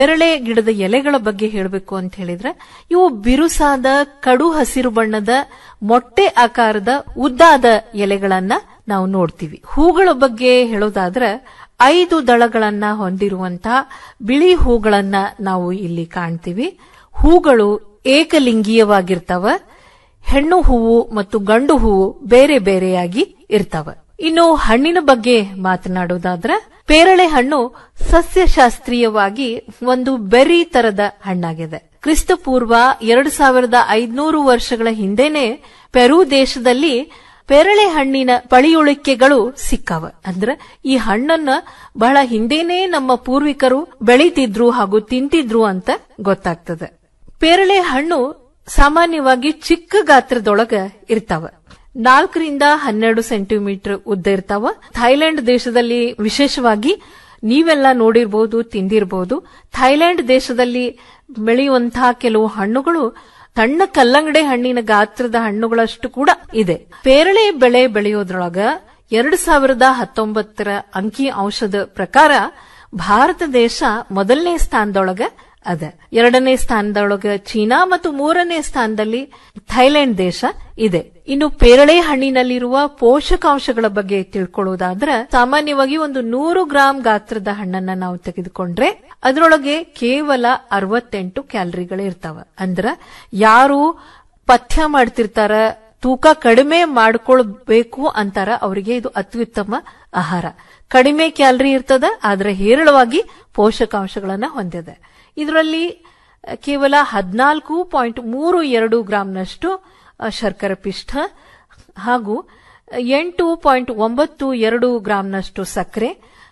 ಪೇರಳೆ ಗಿಡದ ಎಲೆಗಳ ಬಗ್ಗೆ ಹೇಳಬೇಕು ಅಂತ ಹೇಳಿದ್ರೆ ಇವು ಬಿರುಸಾದ ಕಡು ಹಸಿರು ಬಣ್ಣದ ಮೊಟ್ಟೆ ಆಕಾರದ ಉದ್ದಾದ ಎಲೆಗಳನ್ನ ನಾವು ನೋಡ್ತೀವಿ ಹೂಗಳ ಬಗ್ಗೆ ಹೇಳೋದಾದ್ರೆ ಐದು ದಳಗಳನ್ನ ಹೊಂದಿರುವಂತಹ ಬಿಳಿ ಹೂಗಳನ್ನ ನಾವು ಇಲ್ಲಿ ಕಾಣ್ತೀವಿ ಹೂಗಳು ಏಕಲಿಂಗೀಯವಾಗಿರ್ತಾವ ಹೆಣ್ಣು ಹೂವು ಮತ್ತು ಗಂಡು ಹೂವು ಬೇರೆ ಬೇರೆಯಾಗಿ ಇರ್ತಾವ ಇನ್ನು ಹಣ್ಣಿನ ಬಗ್ಗೆ ಮಾತನಾಡೋದಾದ್ರೆ ಪೇರಳೆ ಹಣ್ಣು ಸಸ್ಯಶಾಸ್ತ್ರೀಯವಾಗಿ ಒಂದು ಬೆರಿ ತರದ ಹಣ್ಣಾಗಿದೆ ಕ್ರಿಸ್ತಪೂರ್ವ ಎರಡು ಸಾವಿರದ ಐದ್ನೂರು ವರ್ಷಗಳ ಹಿಂದೆನೆ ಪೆರು ದೇಶದಲ್ಲಿ ಪೇರಳೆ ಹಣ್ಣಿನ ಪಳಿಯುಳಿಕೆಗಳು ಸಿಕ್ಕಾವ ಅಂದ್ರೆ ಈ ಹಣ್ಣನ್ನ ಬಹಳ ಹಿಂದೆನೇ ನಮ್ಮ ಪೂರ್ವಿಕರು ಬೆಳೀತಿದ್ರು ಹಾಗೂ ತಿಂತಿದ್ರು ಅಂತ ಗೊತ್ತಾಗ್ತದೆ ಪೇರಳೆ ಹಣ್ಣು ಸಾಮಾನ್ಯವಾಗಿ ಚಿಕ್ಕ ಗಾತ್ರದೊಳಗ ಇರ್ತಾವ ನಾಲ್ಕರಿಂದ ಹನ್ನೆರಡು ಸೆಂಟಿಮೀಟರ್ ಉದ್ದ ಇರ್ತಾವ ಥೈಲ್ಯಾಂಡ್ ದೇಶದಲ್ಲಿ ವಿಶೇಷವಾಗಿ ನೀವೆಲ್ಲ ನೋಡಿರ್ಬೋದು ತಿಂದಿರಬಹುದು ಥೈಲ್ಯಾಂಡ್ ದೇಶದಲ್ಲಿ ಬೆಳೆಯುವಂತಹ ಕೆಲವು ಹಣ್ಣುಗಳು ಸಣ್ಣ ಕಲ್ಲಂಗಡಿ ಹಣ್ಣಿನ ಗಾತ್ರದ ಹಣ್ಣುಗಳಷ್ಟು ಕೂಡ ಇದೆ ಪೇರಳೆ ಬೆಳೆ ಬೆಳೆಯೋದ್ರೊಳಗ ಎರಡು ಸಾವಿರದ ಹತ್ತೊಂಬತ್ತರ ಅಂಕಿ ಔಷಧ ಪ್ರಕಾರ ಭಾರತ ದೇಶ ಮೊದಲನೇ ಸ್ಥಾನದೊಳಗ ಅದ ಎರಡನೇ ಸ್ಥಾನದೊಳಗ ಚೀನಾ ಮತ್ತು ಮೂರನೇ ಸ್ಥಾನದಲ್ಲಿ ಥೈಲ್ಯಾಂಡ್ ದೇಶ ಇದೆ ಇನ್ನು ಪೇರಳೆ ಹಣ್ಣಿನಲ್ಲಿರುವ ಪೋಷಕಾಂಶಗಳ ಬಗ್ಗೆ ತಿಳ್ಕೊಳ್ಳೋದಾದ್ರೆ ಸಾಮಾನ್ಯವಾಗಿ ಒಂದು ನೂರು ಗ್ರಾಂ ಗಾತ್ರದ ಹಣ್ಣನ್ನ ನಾವು ತೆಗೆದುಕೊಂಡ್ರೆ ಅದರೊಳಗೆ ಕೇವಲ ಅರವತ್ತೆಂಟು ಕ್ಯಾಲರಿಗಳು ಇರ್ತಾವ ಅಂದ್ರ ಯಾರು ಪಥ್ಯ ಮಾಡ್ತಿರ್ತಾರ ತೂಕ ಕಡಿಮೆ ಮಾಡ್ಕೊಳ್ಬೇಕು ಅಂತಾರ ಅವರಿಗೆ ಇದು ಅತ್ಯುತ್ತಮ ಆಹಾರ ಕಡಿಮೆ ಕ್ಯಾಲರಿ ಇರ್ತದ ಆದ್ರೆ ಹೇರಳವಾಗಿ ಪೋಷಕಾಂಶಗಳನ್ನ ಹೊಂದಿದೆ ಇದರಲ್ಲಿ ಕೇವಲ ಹದಿನಾಲ್ಕು ಪಾಯಿಂಟ್ ಮೂರು ಎರಡು ಗ್ರಾಂನಷ್ಟು ಶರ್ಕರ ಪಿಷ್ಟ ಹಾಗೂ ಎಂಟು ಪಾಯಿಂಟ್ ಒಂಬತ್ತು ಎರಡು ಗ್ರಾಂನಷ್ಟು ಸಕ್ಕರೆ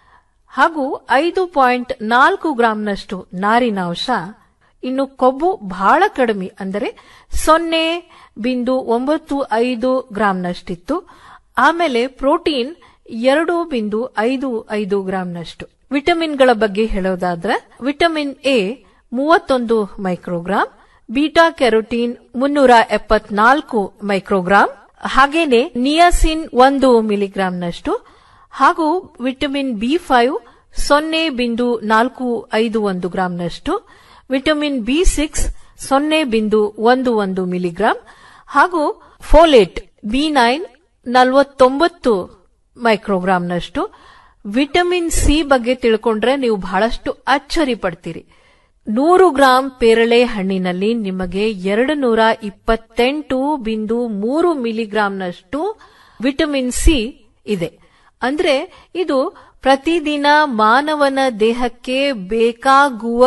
ಹಾಗೂ ಐದು ಪಾಯಿಂಟ್ ನಾಲ್ಕು ಗ್ರಾಂನಷ್ಟು ನಾರಿನಾಂಶ ಇನ್ನು ಕೊಬ್ಬು ಬಹಳ ಕಡಿಮೆ ಅಂದರೆ ಸೊನ್ನೆ ಬಿಂದು ಒಂಬತ್ತು ಐದು ಗ್ರಾಂನಷ್ಟಿತ್ತು ಆಮೇಲೆ ಪ್ರೋಟೀನ್ ಎರಡು ಬಿಂದು ಐದು ಐದು ಗ್ರಾಂನಷ್ಟು ವಿಟಮಿನ್ಗಳ ಬಗ್ಗೆ ಹೇಳೋದಾದ್ರೆ ವಿಟಮಿನ್ ಎ ಮೂವತ್ತೊಂದು ಮೈಕ್ರೋಗ್ರಾಂ ಬೀಟಾ ಕ್ಯಾರೋಟೀನ್ ಮುನ್ನೂರ ಎಪ್ಪತ್ನಾಲ್ಕು ಮೈಕ್ರೋಗ್ರಾಂ ಹಾಗೇನೆ ನಿಯಾಸಿನ್ ಒಂದು ಮಿಲಿಗ್ರಾಂನಷ್ಟು ಹಾಗೂ ವಿಟಮಿನ್ ಬಿ ಫೈವ್ ಸೊನ್ನೆ ಬಿಂದು ನಾಲ್ಕು ಐದು ಒಂದು ಗ್ರಾಂನಷ್ಟು ವಿಟಮಿನ್ ಬಿ ಸಿಕ್ಸ್ ಸೊನ್ನೆ ಬಿಂದು ಒಂದು ಒಂದು ಮಿಲಿಗ್ರಾಂ ಹಾಗೂ ಫೋಲೇಟ್ ಬಿ ನೈನ್ ನಲವತ್ತೊಂಬತ್ತು ಮೈಕ್ರೋಗ್ರಾಂನಷ್ಟು ವಿಟಮಿನ್ ಸಿ ಬಗ್ಗೆ ತಿಳ್ಕೊಂಡ್ರೆ ನೀವು ಬಹಳಷ್ಟು ಅಚ್ಚರಿ ಪಡ್ತೀರಿ ನೂರು ಗ್ರಾಂ ಪೇರಳೆ ಹಣ್ಣಿನಲ್ಲಿ ನಿಮಗೆ ಎರಡು ನೂರ ಇಪ್ಪತ್ತೆಂಟು ಬಿಂದು ಮೂರು ಮಿಲಿಗ್ರಾಂನಷ್ಟು ವಿಟಮಿನ್ ಸಿ ಇದೆ ಅಂದ್ರೆ ಇದು ಪ್ರತಿದಿನ ಮಾನವನ ದೇಹಕ್ಕೆ ಬೇಕಾಗುವ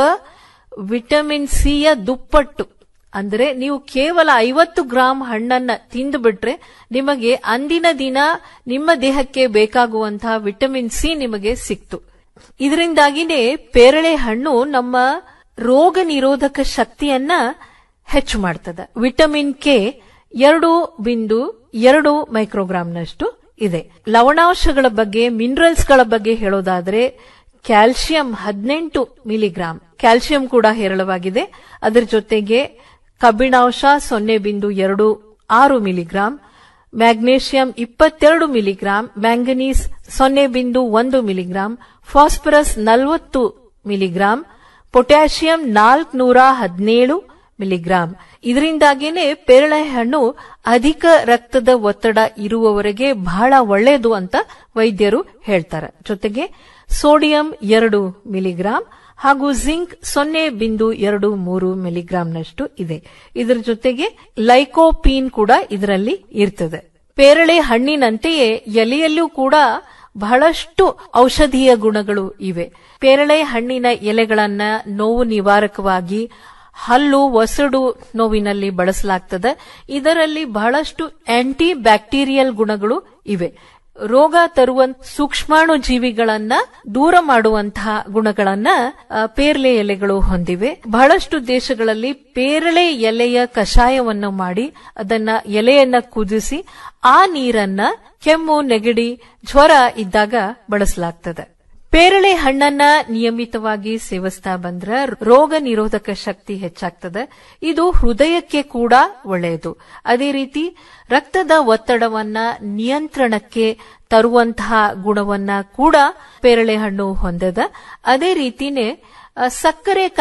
ವಿಟಮಿನ್ ಸಿಯ ದುಪ್ಪಟ್ಟು ಅಂದ್ರೆ ನೀವು ಕೇವಲ ಐವತ್ತು ಗ್ರಾಂ ಹಣ್ಣನ್ನ ತಿಂದು ಬಿಟ್ರೆ ನಿಮಗೆ ಅಂದಿನ ದಿನ ನಿಮ್ಮ ದೇಹಕ್ಕೆ ಬೇಕಾಗುವಂತಹ ವಿಟಮಿನ್ ಸಿ ನಿಮಗೆ ಸಿಕ್ತು ಇದರಿಂದಾಗಿನೇ ಪೇರಳೆ ಹಣ್ಣು ನಮ್ಮ ರೋಗ ನಿರೋಧಕ ಶಕ್ತಿಯನ್ನ ಹೆಚ್ಚು ಮಾಡ್ತದೆ ವಿಟಮಿನ್ ಕೆ ಎರಡು ಬಿಂದು ಎರಡು ಮೈಕ್ರೋಗ್ರಾಂನಷ್ಟು ಇದೆ ಲವಣಾಂಶಗಳ ಬಗ್ಗೆ ಮಿನರಲ್ಸ್ಗಳ ಬಗ್ಗೆ ಹೇಳೋದಾದ್ರೆ ಕ್ಯಾಲ್ಸಿಯಂ ಹದಿನೆಂಟು ಮಿಲಿಗ್ರಾಂ ಕ್ಯಾಲ್ಸಿಯಂ ಕೂಡ ಹೇರಳವಾಗಿದೆ ಅದರ ಜೊತೆಗೆ ಕಬ್ಬಿಣಾಂಶ ಸೊನ್ನೆ ಬಿಂದು ಎರಡು ಆರು ಮಿಲಿಗ್ರಾಂ ಮ್ಯಾಗ್ನೇಷಿಯಂ ಇಪ್ಪತ್ತೆರಡು ಮಿಲಿಗ್ರಾಂ ಮ್ಯಾಂಗನೀಸ್ ಸೊನ್ನೆ ಬಿಂದು ಒಂದು ಮಿಲಿಗ್ರಾಂ ಫಾಸ್ಫರಸ್ ನಲವತ್ತು ಮಿಲಿಗ್ರಾಂ ಪೊಟ್ಯಾಷಿಯಂ ನಾಲ್ಕುನೂರ ಹದಿನೇಳು ಮಿಲಿಗ್ರಾಂ ಇದರಿಂದಾಗೇನೆ ಪೇರಳೆ ಹಣ್ಣು ಅಧಿಕ ರಕ್ತದ ಒತ್ತಡ ಇರುವವರೆಗೆ ಬಹಳ ಒಳ್ಳೆಯದು ಅಂತ ವೈದ್ಯರು ಹೇಳ್ತಾರೆ ಜೊತೆಗೆ ಸೋಡಿಯಂ ಎರಡು ಮಿಲಿಗ್ರಾಂ ಹಾಗೂ ಜಿಂಕ್ ಸೊನ್ನೆ ಬಿಂದು ಎರಡು ಮೂರು ಮಿಲಿಗ್ರಾಂನಷ್ಟು ಇದೆ ಇದರ ಜೊತೆಗೆ ಲೈಕೋಪೀನ್ ಕೂಡ ಇದರಲ್ಲಿ ಇರ್ತದೆ ಪೇರಳೆ ಹಣ್ಣಿನಂತೆಯೇ ಎಲೆಯಲ್ಲೂ ಕೂಡ ಬಹಳಷ್ಟು ಔಷಧೀಯ ಗುಣಗಳು ಇವೆ ಪೇರಳೆ ಹಣ್ಣಿನ ಎಲೆಗಳನ್ನ ನೋವು ನಿವಾರಕವಾಗಿ ಹಲ್ಲು ಒಸಡು ನೋವಿನಲ್ಲಿ ಬಳಸಲಾಗ್ತದೆ ಇದರಲ್ಲಿ ಬಹಳಷ್ಟು ಆಂಟಿ ಬ್ಯಾಕ್ಟೀರಿಯಲ್ ಗುಣಗಳು ಇವೆ ರೋಗ ತರುವ ಸೂಕ್ಷ್ಮಾಣು ಜೀವಿಗಳನ್ನ ದೂರ ಮಾಡುವಂತಹ ಗುಣಗಳನ್ನ ಪೇರಳೆ ಎಲೆಗಳು ಹೊಂದಿವೆ ಬಹಳಷ್ಟು ದೇಶಗಳಲ್ಲಿ ಪೇರಳೆ ಎಲೆಯ ಕಷಾಯವನ್ನು ಮಾಡಿ ಅದನ್ನ ಎಲೆಯನ್ನ ಕುದಿಸಿ ಆ ನೀರನ್ನ ಕೆಮ್ಮು ನೆಗಡಿ ಜ್ವರ ಇದ್ದಾಗ ಬಳಸಲಾಗ್ತದೆ ಪೇರಳೆ ಹಣ್ಣನ್ನ ನಿಯಮಿತವಾಗಿ ಸೇವಿಸ್ತಾ ಬಂದ್ರೆ ರೋಗ ನಿರೋಧಕ ಶಕ್ತಿ ಹೆಚ್ಚಾಗ್ತದೆ ಇದು ಹೃದಯಕ್ಕೆ ಕೂಡ ಒಳ್ಳೆಯದು ಅದೇ ರೀತಿ ರಕ್ತದ ಒತ್ತಡವನ್ನ ನಿಯಂತ್ರಣಕ್ಕೆ ತರುವಂತಹ ಗುಣವನ್ನ ಕೂಡ ಪೇರಳೆ ಹಣ್ಣು ಹೊಂದದ ಅದೇ ರೀತಿನೇ ಆ, ಸಕ್ಕರೆ